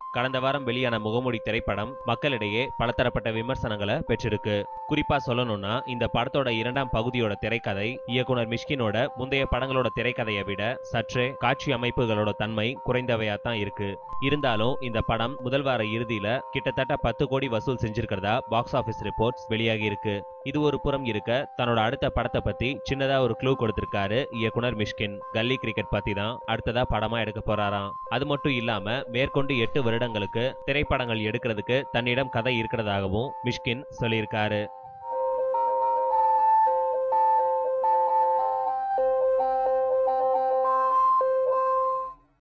கடந்த வாரம் வெளியான முகமூடி திரைப்படம் மக்களிடையே பலதரப்பட்ட விமர்சனங்களை பெற்றிருக்கு குறிப்பா சொல்லணும்னா இந்த படத்தோட இரண்டாம் பகுதியோட திரைக்கதை இயக்குனர் மிஷ்கினோட முந்தைய படங்களோட திரைக்கதையை விட சற்றே காட்சி அமைப்புகளோட தன்மை குறைந்தவையா தான் இருக்கு இருந்தாலும் இந்த படம் முதல் வார இறுதியில கிட்டத்தட்ட பத்து கோடி வசூல் செஞ்சிருக்கிறதா பாக்ஸ் ஆபீஸ் ரிப்போர்ட்ஸ் வெளியாகி இருக்கு இது ஒரு புறம் இருக்க தன்னோட அடுத்த படத்தை பத்தி சின்னதா ஒரு க்ளூ கொடுத்திருக்காரு இயக்குனர் மிஷ்கின் கல்லி கிரிக்கெட் பத்தி தான் அடுத்ததா படமா எடுக்க போறாராம் அது மட்டும் இல்லாம மேற்கொண்டு எட்டு வருடங்களுக்கு திரைப்படங்கள் எடுக்கிறதுக்கு தன்னிடம் கதை இருக்கிறதாகவும் மிஷ்கின் சொல்லியிருக்காரு